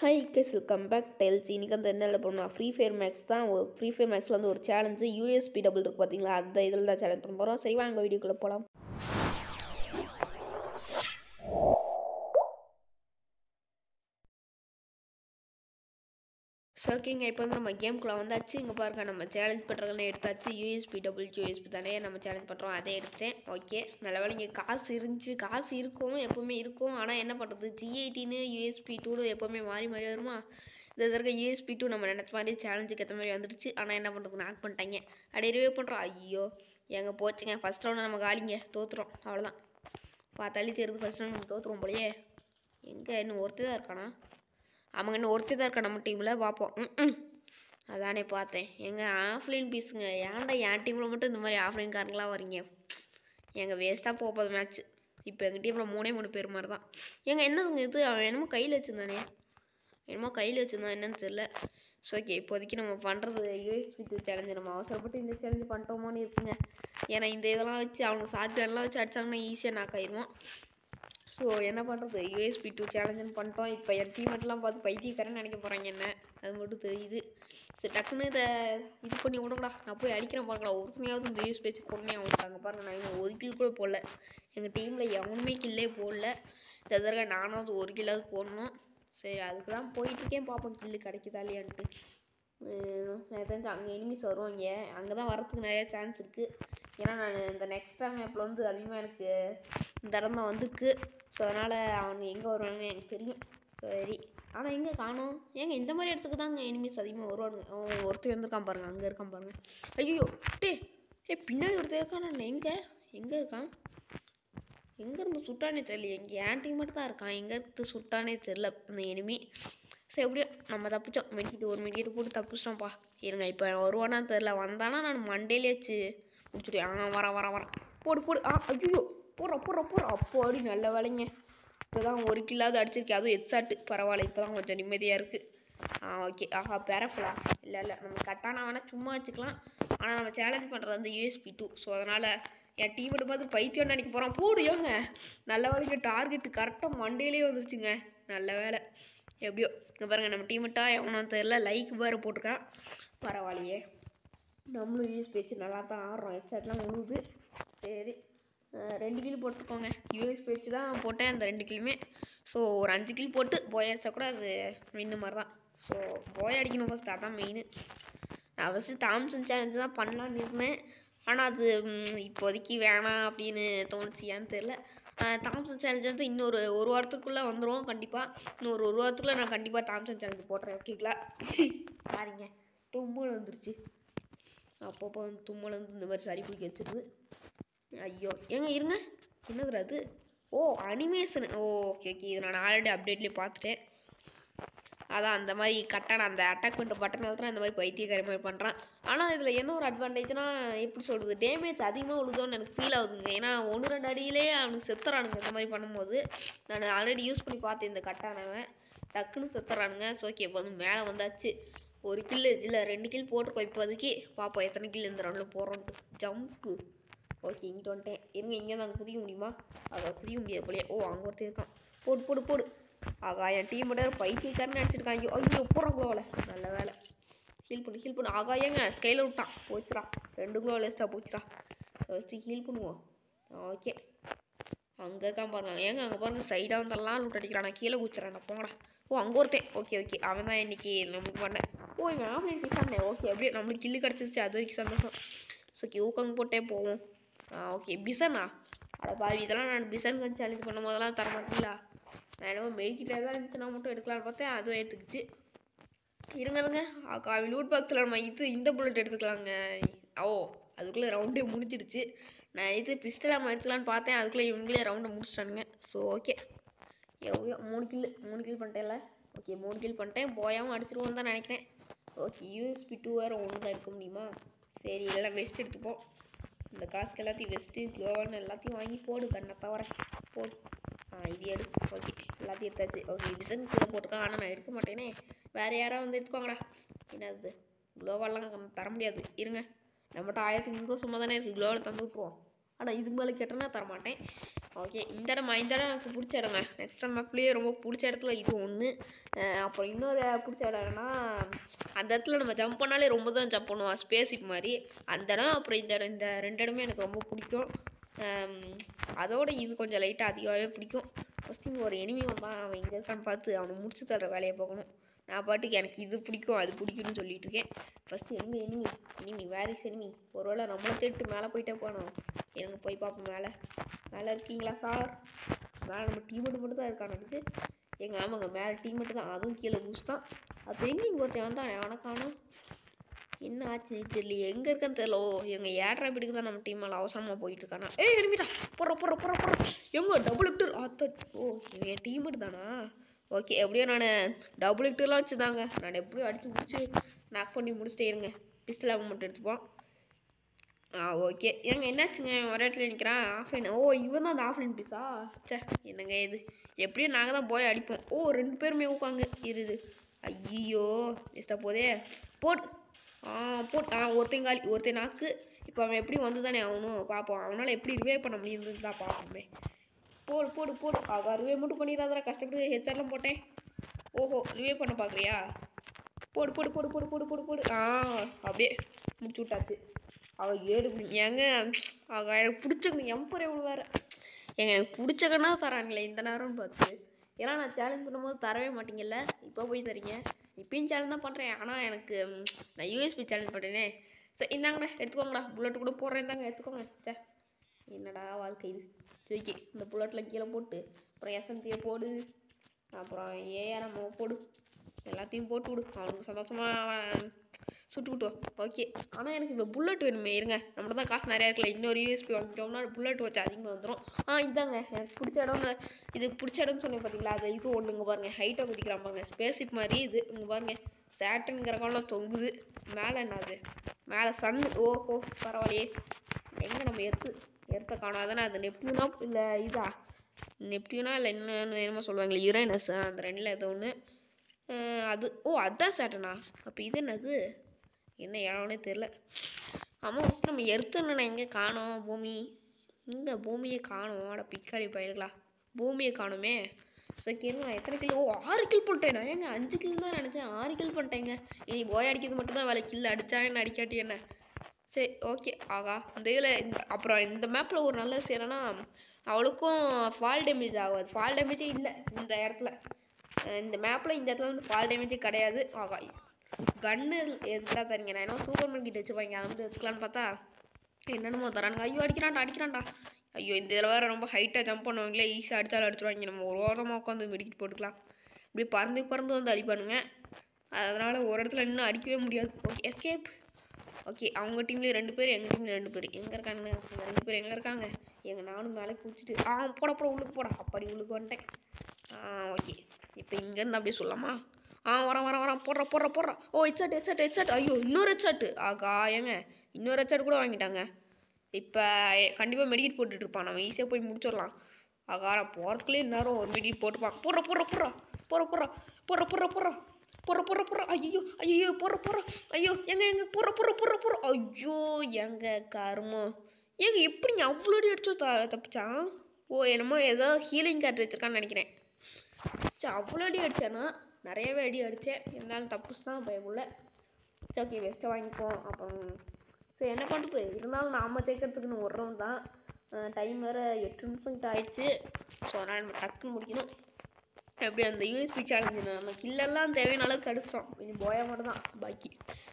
high guys welcome back டெல்ஸ் இன்றைக்கி வந்து என்ன பண்ணணும் ஃப்ரீ ஃபயர் மேக்ஸ் தான் ஒரு ஃப்ரீ ஃபயர் மேக்ஸில் வந்து ஒரு சேலஞ்சு யூஎஸ்பி டபுள் இருக்குது பார்த்தீங்களா அந்த இதில் தான் சேலஞ்ச் பண்ண போகிறோம் சரி வாங்க வீடியோக்குள்ளே போகலாம் ஸோ ஓகேங்க இப்போ வந்து நம்ம கேம்குள்ளே வந்தாச்சு இங்கே பாருங்க நம்ம சேலஞ்ச் பண்ணுறதுன்னு எடுத்தாச்சு யூஎஸ்பி டபுள் யூஎஸ்பி தானே நம்ம சேலஞ்ச் பண்ணுறோம் அதை எடுத்துட்டேன் ஓகே நல்ல வேலை இங்கே காசு இருந்துச்சு காசு இருக்கும் எப்போவுமே இருக்கும் ஆனால் என்ன பண்ணுறது ஜிஐடின்னு யூஎஸ்பி டூனு எப்போவுமே மாறி மாறி வருமா இந்த தடவை யூஎஸ்பி டூ நம்ம நினச்ச மாதிரி சேலஞ்சுக்கு ஏற்ற மாதிரி வந்துடுச்சு ஆனால் என்ன பண்ணுறது நாக் பண்ணிட்டாங்க அப்படியே ரிவே பண்ணுறோம் ஐயோ எங்கே போச்சுங்க ஃபஸ்ட் ரவுண்டு நம்ம காலிங்க தோத்துறோம் அவ்வளோதான் பார்த்தாலே தெரியுது ஃபஸ்ட் ரவுண்ட் நம்ம தோத்துருவோம் போலயே எங்கே இன்னும் ஒருத்தர் தான் இருக்கானா அவங்க இன்னும் ஒருத்தர் தான் இருக்கா நம்ம டீமில் பார்ப்போம் ம் அதானே பார்த்தேன் எங்கள் ஆஃப்லைன் பீஸுங்க ஏன்டா என் டீமில் மட்டும் இந்த மாதிரி ஆஃப்லைன் காரங்களாம் வரீங்க எங்கள் வேஸ்ட்டாக போகாது மேட்ச் இப்போ எங்கள் டீமில் மூணே மூணு பேர் மாதிரி தான் ஏங்க என்னதுங்க இது அவன் என்னமோ கையில் வச்சுருந்தானே என்னமோ கையில் வச்சுருந்தான் என்னன்னு தெரியல ஸோ ஓகே இப்போதைக்கு நம்ம பண்ணுறது யூஎஸ்பி டூ சேலஞ்சு நம்ம அவசரப்பட்டு இந்த சேலஞ்சு பண்ணிட்டோமோன்னு இருக்குங்க ஏன்னா இந்த இதெல்லாம் வச்சு அவங்க சாஃப்ட்வேர்லாம் வச்சு அடிச்சாங்கன்னா ஈஸியாக நாக் ஆயிடுவோம் ஸோ என்ன பண்ணுறது யூஎஸ்பி டூ சேலஞ்சுன்னு பண்ணிட்டோம் இப்போ என் டீமெட்லாம் பார்த்து பைத்தியக்காரன்னு நினைக்க போகிறாங்க என்ன அது மட்டும் தெரியுது சரி டக்குன்னு இதை இது பண்ணி விடுங்கடா நான் போய் அடிக்கிறேன் பாருங்களா ஒருத்தனையாவது இந்த யூஎஸ்பி வச்சு கொண்டே அவங்க பாருங்க நான் இன்னும் ஒரு கில் கூட போடல எங்கள் டீமில் எவனுமே கில்லே போடல இந்த தடவை நானாவது ஒரு கில்லாவது போடணும் சரி அதுக்கு தான் போயிட்டுருக்கேன் பார்ப்போம் கில்லு கிடைக்குதா இல்லையான்ட்டு எனக்கு தெரிஞ்சு அங்கே எனிமிஸ் வருவாங்க அங்கே தான் வரத்துக்கு நிறைய சான்ஸ் இருக்குது ஏன்னா நான் இந்த நெக்ஸ்ட் டைம் மேப்பில் வந்து அதிகமாக எனக்கு இந்த இடம் தான் வந்துருக்கு ஸோ அதனால் அவங்க எங்கே வருவாங்க எனக்கு தெரியும் சரி ஆனால் எங்கே காணோம் ஏங்க இந்த மாதிரி இடத்துக்கு தாங்க எனிமிஸ் அதிகமாக வருவானுங்க அவன் ஒருத்தர் வந்திருக்கான் பாருங்க அங்கே இருக்கான் பாருங்க ஐயோ டே ஏ பின்னாடி ஒருத்தர் இருக்கான் நான் எங்கே எங்கே இருக்கான் எங்கேருந்து சுட்டானே தெரியல எங்கே என் டீம் மட்டும் தான் இருக்கான் எங்கேருந்து சுட்டானே தெரில அந்த எனிமி சரி எப்படியோ நம்ம தப்பிச்சோம் மெடிக்கிட்டு ஒரு மெடிக்கிட்டு போட்டு தப்பிச்சிட்டோம்ப்பா இருங்க இப்போ வருவானா தெரில வந்தானா நான் மண்டேலே வச்சு முடிச்சுட்டேன் ஆ வரேன் வரேன் வரேன் போடு போடு ஆ ஐயோ போடுற போடுற போடுற அப்போ அடி நல்ல வேலைங்க இப்போ தான் ஒரு கில்லாவது அடிச்சிருக்கேன் அதுவும் ஹெட்ஷாட்டு பரவாயில்ல இப்போ தான் கொஞ்சம் நிம்மதியாக இருக்குது ஆ ஓகே ஆஹா பேரஃபுல்லா இல்லை இல்லை நம்ம கட்டானா வேணால் சும்மா வச்சுக்கலாம் ஆனால் நம்ம சேலஞ்ச் பண்ணுறது வந்து யூஎஸ்பி டூ ஸோ அதனால் என் டீமெட்டு பார்த்து பைத்தியம் நினைக்க போகிறான் போடுயோங்க நல்ல வேலைக்கு டார்கெட்டு கரெக்டாக மண்டேலே வந்துருச்சுங்க நல்ல வேலை எப்படியோ இங்கே பாருங்கள் நம்ம டீமெட்டா எவனோ தெரில லைக் வேறு போட்டிருக்கான் பரவாயில்லையே நம்மளும் யூஎஸ்பி வச்சு நல்லா தான் ஆடுறோம் ஹெட்செட்லாம் உழுவுது சரி ரெண்டு கிலோ போட்டுக்கோங்க யூஎஸ்பி வச்சு தான் போட்டேன் அந்த ரெண்டு கிலுமே ஸோ ஒரு அஞ்சு கிலோ போட்டு போய் அடித்தா கூட அது வின்னு மாதிரி தான் ஸோ போய் அடிக்கணும் ஃபஸ்ட் அதான் மெயின் நான் ஃபஸ்ட்டு தாம்சன் சேலஞ்சு தான் பண்ணலான்னு இருந்தேன் ஆனால் அது இப்போதைக்கு வேணாம் அப்படின்னு தோணுச்சு ஏன்னு தெரில தாம்சன் சேலஞ்ச் வந்து இன்னொரு ஒரு வாரத்துக்குள்ளே வந்துடும் கண்டிப்பாக இன்னொரு ஒரு வாரத்துக்குள்ளே நான் கண்டிப்பாக தாம்சன் சேலஞ்சு போடுறேன் ஓகேங்களா பாருங்க தும்மல் வந்துருச்சு அப்பப்போ வந்து தும்மல் வந்து இந்த மாதிரி சரி பிடிக்க வச்சிருது ஐயோ ஏங்க இருங்க என்னதுடா அது oh animation oh okay okay இது நான் ஆல்ரெடி அப்டேட்லேயே பார்த்துட்டேன் அதான் அந்த மாதிரி கட்டான அந்த அட்டாக் பண்ணுற பட்டன் தான் இந்த மாதிரி பைத்தியக்கார மாதிரி பண்ணுறான் ஆனால் இதில் என்ன ஒரு அட்வான்டேஜ்னா எப்படி சொல்கிறது டேமேஜ் அதிகமாக உழுதோன்னு எனக்கு ஃபீல் ஆகுதுங்க ஏன்னா ஒன்று ரெண்டு அடியிலே அவனுக்கு செத்துறானுங்க இந்த மாதிரி பண்ணும்போது நான் ஆல்ரெடி யூஸ் பண்ணி பார்த்தேன் இந்த கட்டானவன் டக்குன்னு செத்துறானுங்க ஸோ ஓகே இப்போ வந்து மேலே வந்தாச்சு ஒரு கில் இல்லை ரெண்டு கில் போட்டிருக்கோம் இப்போதைக்கு பார்ப்போம் எத்தனை கில் இந்த ரவுண்டில் போகிறோன்ட்டு ஜம்ப்பு ஓகே இங்கிட்டு வந்துட்டேன் இருங்க இங்கே தான் குதிக்க முடியுமா அதை குதிக்க முடியாது போலயே ஓ அங்கே ஒருத்தர் இருக்கான் போடு போடு போடு ஆகா என் டீம் மட்டும் பைத்தியக்காரன்னு அடிச்சிருக்கான் ஐயோ ஐயோ போகிறான் குளோவில் நல்ல வேலை ஹீல் பண்ணு ஹீல் பண்ணு ஆகா ஏங்க ஸ்கையில் விட்டான் போச்சுடா ரெண்டு குளோ வேஸ்ட்டாக போச்சுடா ஃபஸ்ட்டு ஹீல் பண்ணுவோம் ஓகே அங்கே இருக்கான் பாருங்க ஏங்க அங்கே பாருங்க சைடாக வந்தெல்லாம் லூட் அடிக்கிறான் நான் கீழே குச்சிட்றான் போங்கடா ஓ அங்கே ஒருத்தன் ஓகே ஓகே அவன் தான் இன்னைக்கு நம்மளுக்கு பண்ணேன் ஓ இவன் ஆஃப்லைன் பேசானே ஓகே அப்படியே நம்மளுக்கு கில்லு கிடச்சிருச்சு அது வரைக்கும் சந்தோஷம் ஸோ ஓகே ஊக்கம் போட்டே போவோம் ஆ ஓகே பிசனா அட பாவி இதெல்லாம் நான் பிசன் கண் சேலஞ்ச் பண்ணும் போதெல்லாம் தர மாட்டீங்களா நான் என்னமோ மெடிக்கிட்டே தான் இருந்துச்சுன்னா மட்டும் எடுக்கலான்னு பார்த்தேன் அதுவும் எடுத்துக்கிச்சு இருங்க இருங்க அக்கா லூட் பாக்ஸில் நம்ம இது இந்த புல்லட் எடுத்துக்கலாங்க ஓ அதுக்குள்ளே ரவுண்டே முடிஞ்சிடுச்சு நான் இது பிஸ்டல் நம்ம எடுத்துக்கலான்னு பார்த்தேன் அதுக்குள்ளே இவங்களே ரவுண்டை முடிச்சிட்டானுங்க ஸோ ஓகே எவ்வளோ மூணு கில் மூணு கில் பண்ணிட்டேன்ல ஓகே மூணு கில் பண்ணிட்டேன் போயாமல் அடிச்சிருவோன்னு தான் நினைக்கிறேன் ஓகே யூஎஸ்பி டூ வேறு ஒன்று தான் எடுக்க முடியுமா சரி எல்லாம் வெஸ்ட் எடுத்துப்போம் இந்த காசுக்கு எல்லாத்தையும் வெஸ்ட்டு க்ளோவன் எல்லாத்தையும் வாங்கி போடு கண்ணை தவிர போடு ஆ இது எடு ஓகே எல்லாத்தையும் எடுத்தாச்சு ஓகே விசன் கூட போட்டிருக்கான் ஆனால் நான் எடுக்க மாட்டேனே வேறு யாராவது வந்து எடுத்துக்கோங்கடா என்னது க்ளோவெல்லாம் தர முடியாது இருங்க நம்மகிட்ட ஆயிரத்தி முந்நூறு சும்மா தானே இருக்குது க்ளோவில் தந்து விட்ருவோம் ஆனால் இதுக்கு மேலே கேட்டோன்னா தரமாட்டேன் ஓகே இந்த இடமா இந்த இடம் எனக்கு பிடிச்ச இடங்க நெக்ஸ்ட் மேப்லேயே ரொம்ப பிடிச்ச இடத்துல இது ஒன்று அப்புறம் இன்னொரு பிடிச்ச இடம்னா அந்த இடத்துல நம்ம ஜம்ப் பண்ணாலே ரொம்ப தான் ஜம்ப் பண்ணுவோம் ஸ்பேஸிப் மாதிரி அந்த இடம் அப்புறம் இந்த இடம் இந்த ரெண்டு இடமே எனக்கு ரொம்ப பிடிக்கும் ஆம், அதோட இது கொஞ்சம் லைட்டாக அதிகமாகவே பிடிக்கும் ஃபஸ்ட்டு இங்கே ஒரு எனிமி வந்தான் அவன் எங்கே இருக்கான்னு பார்த்து அவனை முடிச்சு தர வேலையை பார்க்கணும் நான் பாட்டுக்கு எனக்கு இது பிடிக்கும் அது பிடிக்கும்னு சொல்லிட்டு இருக்கேன் ஃபஸ்ட்டு எங்கே enemy enemy where is enemy ஒருவேளை நம்மளை தேட்டு மேலே போயிட்டே போனோம் எனக்கு போய் பார்ப்போம் மேலே மேலே இருக்கீங்களா சார் மேலே நம்ம டீமெட்டு மட்டும் தான் இருக்கான் எனக்கு எங்கள் ஆமாங்க மேலே டீமெட்டு தான் அதுவும் கீழே பூஸ் தான் அப்போ எங்கே இங்கே ஒருத்தன் வந்தான் அவனை காணோம் என்ன ஆச்சு தெரியல எங்கே இருக்கான்னு தெரியல ஓ எங்கள் ஏட்ரா வீட்டுக்கு தான் நம்ம டீமால் அவசரமாக போயிட்டு இருக்கானா ஏய் எனிமிடா போற போற போற போற எங்க டபுள் எக்டர் ஆத்த ஓ இவன் என் டீமெட்டு தானா ஓகே எப்படியோ நான் டபுள் எக்டர்லாம் வச்சுதாங்க நான் எப்படியும் அடிச்சு முடிச்சு நாக் பண்ணி முடிச்சுட்டே இருங்க பிஸ்டல் அவன் மட்டும் எடுத்துப்போம் ஆ ஓகே ஏங்க என்னாச்சுங்க ஒரே இடத்துல நிற்கிறான் ஆஃப்லைன் ஓ இவன் தான் அந்த ஆஃப்லைன் பீஸா சே என்னங்க இது எப்படியும் நாங்கள் தான் போய் அடிப்போம் ஓ ரெண்டு பேருமே உட்காங்க இருது ஐயோ வேஸ்ட்டாக போதே போட் ஆ போட் ஆ ஒருத்தன் காலி ஒருத்தன் நாக்கு இப்போ அவன் எப்படி வந்து தானே ஆகணும் பார்ப்போம் அவனால் எப்படி ரிவே பண்ண முடியுதுன்னு தான் பார்ப்போமே போடு போடு போடு அவ ரிவே மட்டும் பண்ணிடாதடா கஷ்டப்பட்டு ஹெச்ஆர்லாம் போட்டேன் ஓஹோ ரிவே பண்ண பார்க்குறியா போடு போடு போடு போடு போடு போடு போடு ஆ அப்படியே முடிச்சு விட்டாச்சு அவ ஏடு பிடி- ஏங்க அவ எனக்கு பிடிச்ச எம்பர் எவ்வளோ வேற ஏங்க எனக்கு பிடிச்சக்கன்னா தராங்களே இந்த நேரம்னு பார்த்து ஏன்னா நான் சேலஞ்ச் பண்ணும்போது தரவே மாட்டீங்கல்ல இப்போ போய் தரீங்க இப்பயும் சேலஞ்ச் தான் பண்ணுறேன் ஆனால் எனக்கு ம், நான் யூஎஸ்பி சேலஞ்ச் பண்ணுறேனே சரி இந்தாங்கடா எடுத்துக்கோங்கடா புல்லட் கூட போடுறேன் தாங்க எடுத்துக்கோங்க சே என்னடா வாழ்க்கை இது சரி ஓகே இந்த புல்லட்டில் கீழே போட்டு அப்புறம் எஸ்எம்சியை போடு அப்புறம் ஏஆர்எம் போடு எல்லாத்தையும் போட்டு விடு அவனுக்கு சந்தோஷமாக சுட்டு விட்டுவோம் ஓகே ஆனால் எனக்கு இப்போ புல்லட் வேணுமே இருங்க நம்மள தான் காசு நிறையா இருக்குல்ல இன்னொரு யூஎஸ்பி வாங்கிட்டோம்னா புல்லட் வச்சு அதிகமாக வந்துடும் ஆ இதாங்க எனக்கு பிடிச்ச இடம் இது பிடிச்ச இடம்னு சொன்னேன் பார்த்தீங்களா அது இது ஒன்று இங்கே பாருங்க ஹைட்டாக குதிக்கிறான் பாருங்க ஸ்பேஸிப் மாதிரி இது இங்கே பாருங்க சேட்டனுங்கிற காலம் தொங்குது மேலே என்னது மேலே சன் ஓஹோ பரவாயில்லையே எங்கே நம்ம எர்த்து எர்த்த காணாதானே அது நெப்டியூனா இல்லை இதா நெப்டியூனா இல்லை இன்னொன்று என்னமோ சொல்லுவாங்களே யுரேனஸ் அந்த ரெண்டில் ஏதோ ஒன்று அது ஓ அதான் சேட்டனா அப்போ இது என்னது என்ன இடம்னே தெரில ஆமாம் ஃபஸ்ட் நம்ம எர்த்துன்னு எங்கே காணோம் பூமி இங்கே பூமியை காணோம் அட பிக்காளி பயிர்களா பூமியை காணுமே சரி நான் எத்தனை கில் ஓ ஆறு கில் பண்ணிட்டேன் நான் ஏங்க அஞ்சு கில் தான் நினச்சேன் ஆறு கில் பண்ணிட்டேங்க இனி போய் அடிக்கிறது மட்டும் தான் வேலை கில் அடிச்சா என்ன அடிக்காட்டி என்ன சரி ஓகே ஆகா அந்த இதில் இந்த அப்புறம் இந்த மேப்பில் ஒரு நல்ல விஷயம் என்னன்னா அவளுக்கும் ஃபால் டேமேஜ் ஆகாது ஃபால் டேமேஜே இல்லை இந்த இடத்துல அஹ் இந்த மேப்பில் இந்த இடத்துல வந்து ஃபால் டேமேஜே கிடையாது ஆகா கன்னு எதுக்காக தரீங்க நான் என்ன சூப்பர்மேன் கிட்ட வச்சுப்பாங்க அதை வந்து எடுத்துக்கலான்னு பார்த்தா என்னென்னமோ தரானுங்க ஐயோ அடிக்கிறான்டா அடிக்கிறான்டா ஐயோ இந்த இதில் வேறு ரொம்ப ஹைட்டாக ஜம்ப் பண்ணுவாங்களே ஈஸியாக அடித்தாலும் அடிச்சிருவாங்க நம்ம ஒரு ஓரமாக உட்காந்து மெடிக்கிட்டு போட்டுக்கலாம் இப்படி பறந்து பறந்து வந்து அடிப்பானுங்க அதனால் ஒரு இடத்துல இன்னும் அடிக்கவே முடியாது ஓகே எஸ்கேப் ஓகே அவங்க டீம்லேயே ரெண்டு பேர் எங்கள் டீம்ல ரெண்டு பேர் எங்கே இருக்காங்க அவங்க ரெண்டு பேர் எங்கே இருக்காங்க எங்கள் நானும் மேலே குளிச்சுட்டு ஆ போட போட உள்ளுக்கு போட அப்படி உள்ளுக்கு வந்துட்டேன் ஆ ஓகே இப்போ இங்கேருந்து அப்படியே சொல்லலாமா ஆ வரேன் வரேன் வரேன் போடுற போடுற போடுற ஓ ஹெட்செட் ஹெட்செட் ஹெட்செட் ஐயோ இன்னொரு ஹெட்செட் ஆகா ஏங்க இன்னொரு ஹெட்செட் கூட வாங்கிட்டாங்க இப்போ கண்டிப்பாக மெடிக்கெட் போட்டுட்டு இருப்பான் நம்ம ஈஸியாக போய் முடிச்சிடலாம் ஆகா நான் போகிறதுக்குள்ளே நேரம் ஒரு மெடிக்கெட் போட்டுப்பான் போடுற போடுற போடுற போடுற போடுற போடுற போடுற போடுற போடுற போடுற போடுற ஐயோ ஐயோ போடுற போடுற ஐயோ எங்க எங்க போடுற போடுற போடுற போடுற ஐயோ எங்க கருமம் ஏங்க எப்படிங்க அவ்வளோ அடி அடிச்சோ த தப்பிச்சான் ஓ என்னமோ ஏதோ ஹீலிங் கார்டு வச்சிருக்கான்னு நினைக்கிறேன் சரி அவ்வளோ அடி அடித்தேன்னா நிறையவே அடி அடித்தேன் இருந்தாலும் தப்புச்சு தான் பயமுள்ள சரி ஓகே வெஸ்ட்டை வாங்கிப்போம் அப்புறம் சரி என்ன பண்ணுறது இருந்தாலும் நாம் தேக்கிறதுக்குன்னு ஒரு ரவுண்ட் தான் டைம் வேறு எட்டு நிமிஷம் கிட்ட ஆயிடுச்சு ஸோ அதனால் நம்ம டக்குன்னு முடிக்கணும் எப்படி அந்த யூஎஸ்பி சேலஞ்சு நம்ம கில்லெல்லாம் தேவையான அளவுக்கு அடிச்சிட்டோம் இனி போயா மட்டும் தான் பாக்கி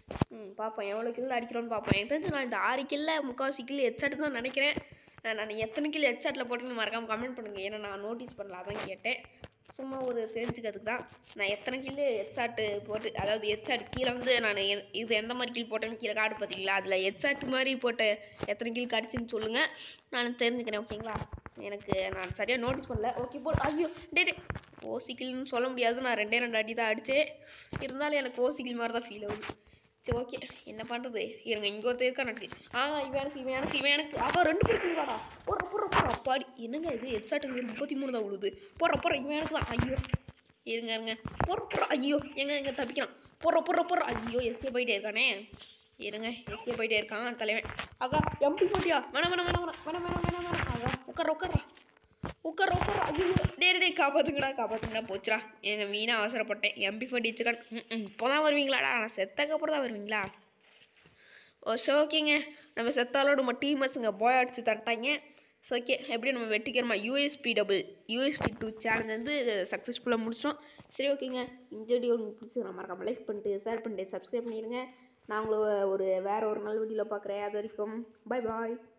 ம் பார்ப்போம் எவ்வளோ கில் அடிக்கிறோன்னு பார்ப்போம் எனக்கு தெரிஞ்சு நான் இந்த ஆறு கில்ல முக்கால்வாசி கில் ஹெட்செட் தான் நினைக்கிறேன் அஹ் நான் எத்தனை கில் ஹெட்செட்டில் போட்டுன்னு மறக்காமல் கமெண்ட் பண்ணுங்கள் ஏன்னா நான் நோட்டீஸ் பண்ணல அதான் கேட்டேன் சும்மா ஒரு தெரிஞ்சுக்கிறதுக்கு தான் நான் எத்தனை கில்லு ஹெட்சாட்டு போட்டு அதாவது ஹெட்சாட் கீழே வந்து நான் எ- இது எந்த மாதிரி கில் போட்டேன்னு கீழே காடு பார்த்தீங்களா அதில் ஹெட்சாட் மாதிரி போட்ட எத்தனை கில் கிடச்சின்னு சொல்லுங்கள் நான் தெரிஞ்சுக்கிறேன் ஓகேங்களா எனக்கு நான் சரியாக நோட்டீஸ் பண்ணல ஓகே போ ஐயோ டே டே ஓசிக்கில்னு சொல்ல முடியாது நான் ரெண்டே ரெண்டு அடி தான் அடித்தேன் இருந்தாலும் எனக்கு ஓசிக்கில் மாதிரி தான் ஃபீல் ஆகுது சரி ஓகே என்ன பண்ணுறது இருங்க இங்கே ஒருத்தர் இருக்கா எனக்கு ஆ இவன் எனக்கு இவன் எனக்கு இவன் எனக்கு அவன் ரெண்டு பேர் இருக்கீங்களாடா போடுற போடுற போடுற பாடி என்னங்க இது ஹெட்சாட்டுக்கு முப்பத்தி மூணு தான் விழுது போடுற போடுற இவன் எனக்கு தான் ஐயோ இருங்க இருங்க போடுற போடுற ஐயோ எங்க எங்க தப்பிக்கிறான் போடுற போடுற போடுற ஐயோ எஸ்கே போயிட்டே இருக்கானே இருங்க எஸ்கே போயிட்டே இருக்கான் தலைவன் அக்கா எம்பி போட்டியா வேணாம் வேணாம் வேணாம் வேணாம் வேணாம் வேணாம் வேணாம் வேணாம் அக்கா உட்கார உட்காரா உட்கார உட்கார ஐயோ டேய் டேய் காப்பாத்துங்கடா காப்பாத்துங்கடா போச்சுடா எங்க மீனா அவசரப்பட்டேன் எம்பி ஃபோர்ட்டி சிக்கன் இப்போ தான் வருவீங்களாடா நான் செத்தக்கப்புறம் தான் வருவீங்களா ஓ ஸோ ஓகேங்க நம்ம செத்தாலோட நம்ம டீமர்ஸுங்க பாய் அடிச்சு தட்டாங்க ஸோ ஓகே எப்படி நம்ம வெட்டிக்கிறோமா USB double USB two channel வந்து சக்ஸஸ்ஃபுல்லாக முடிச்சிட்டோம் சரி ஓகேங்க இந்த வீடியோ உங்களுக்கு பிடிச்சி மறக்காம லைக் பண்ணிட்டு ஷேர் பண்ணிட்டு சப்ஸ்கிரைப் பண்ணிடுங்க நான் உங்களை ஒரு வேறு ஒரு நல்ல வீடியோவில் பார்க்குறேன் அது வரைக்கும் பை பாய்